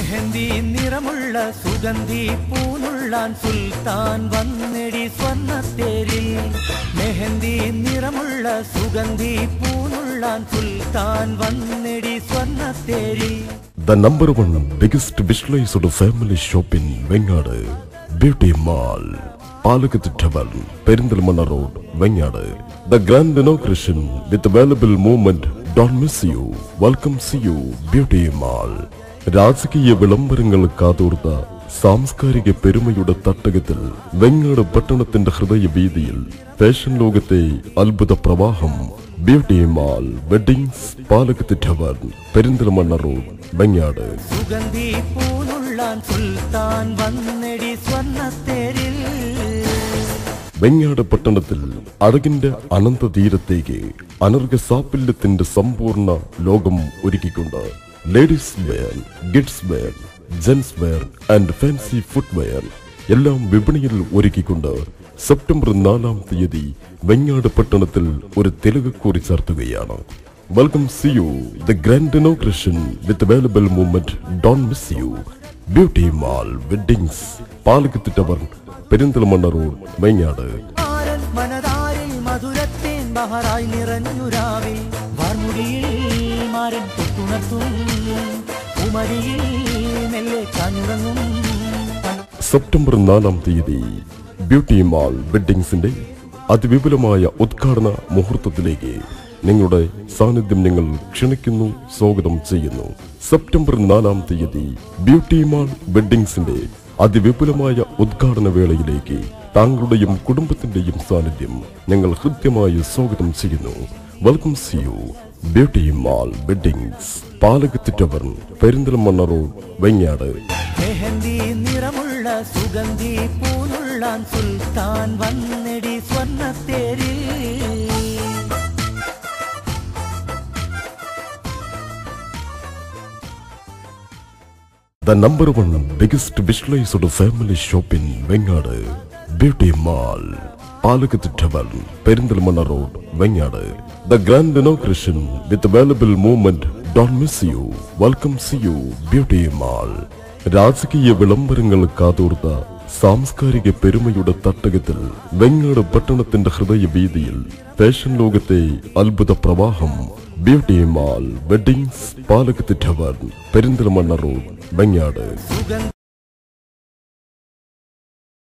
മെഹന്തി നിറമുള്ള സുഗന്ധി പൂനുള്ളാൻ സുൽത്താൻ വന്നെടി സ്വർണ്ണത്തേരിൽ മെഹന്തി നിറമുള്ള സുഗന്ധി പൂനുള്ളാൻ സുൽത്താൻ വന്നെടി സ്വർണ്ണത്തേരിൽ The number one biggest visualized family shop in Vengad beauty mall Palakkath tower Perinthalmanna road Vengad the grand inauguration with available movement don't miss you welcome see you beauty mall രാജകീയ വിളംബരങ്ങൾ കാതോർത്ത സാംസ്കാരിക പെരുമയുടെ തട്ടകത്തിൽ വെങ്ങാട് പട്ടണത്തിന്റെ ഹൃദയവീതിയിൽ ഫാഷൻ ലോകത്തെ അത്ഭുത പ്രവാഹം beauty mall weddings Palakkath tower Perinthalmanna road Vengad സുഗന്ധി പൂനുള്ളാൻ സുൽത്താൻ വന്നെടി സ്വർണ്ണത്തേരിൽ വെങ്ങാട് പട്ടണത്തിൽ അഴകിന്റെ അനന്ത തീരത്തേക്ക് അനർഘ സാഫല്യത്തിന്റെ സമ്പൂർണ്ണ ലോകം ഒരുക്കിക്കൊണ്ട് ladies wear kids wear gents wear and fancy food wear എല്ലാം വിപണിയിൽ ഒരുക്കിക്കൊണ്ട് സെപ്റ്റംബർ നാലാം തീയതി വെങ്ങാട് പട്ടണത്തിൽ ഒരു തെലുകുക്കുറി ചേർത്തുകയാണ് welcome see you the grand inauguration with available movement don't miss you beauty mall weddings Palakkath tower Perinthalmanna road Vengad ആരൻ മനതാരിൽ മധുരത്തേൻ ബഹറായി നിറഞ്ഞുരാവിൽ വാർമുടിയിൽ മാരൻ തൊട്ടുണർത്തും ഉമരിയിൽ മെല്ലെ കാഞ്ഞുറങ്ങും സെപ്റ്റംബർ നാലാം തീയതി ബ്യൂട്ടി മാൾ വെഡിങ്സിന്റെ അതിവിപുലമായ ഉദ്ഘാടന മുഹൂർത്തത്തിലേക്ക് നിങ്ങളുടെ സാന്നിധ്യം ഞങ്ങൾ ക്ഷണിക്കുന്നു സ്വാഗതം ചെയ്യുന്നു സെപ്റ്റംബർ നാലാം തീയതി ബ്യൂട്ടി മാൾ വെഡിങ്സിന്റെ അതിവിപുലമായ ഉദ്ഘാടന വേളയിലേക്ക് താങ്കളുടെയും കുടുംബത്തിന്റെയും സാന്നിധ്യം ഞങ്ങൾ ഹൃദ്യമായി സ്വാഗതം ചെയ്യുന്നു welcome see you beauty mall weddings Palakkath tower Perinthalmanna road Vengad mehndi നിറമുള്ള സുഗന്ധി പൂനുള്ളാൻ സുൽത്താൻ വന്നെടി സ്വർണ്ണത്തേരിൽ The number one biggest visualized family shop in Vengad beauty mall Palakkath tower Perinthalmanna road Vengad the grand inauguration with available movement don't miss you welcome see you beauty mall രാജകീയ വിളംബരങ്ങൾ കാതോർത്ത സാംസ്കാരിക പെരുമയുടെ തട്ടകത്തിൽ വെങ്ങാട് പട്ടണത്തിന്റെ ഹൃദയവീതിയിൽ ഫാഷൻ ലോകത്തെ അത്ഭുത പ്രവാഹം beauty mall weddings Palakkath tower Perinthalmanna road Vengad Sugandhi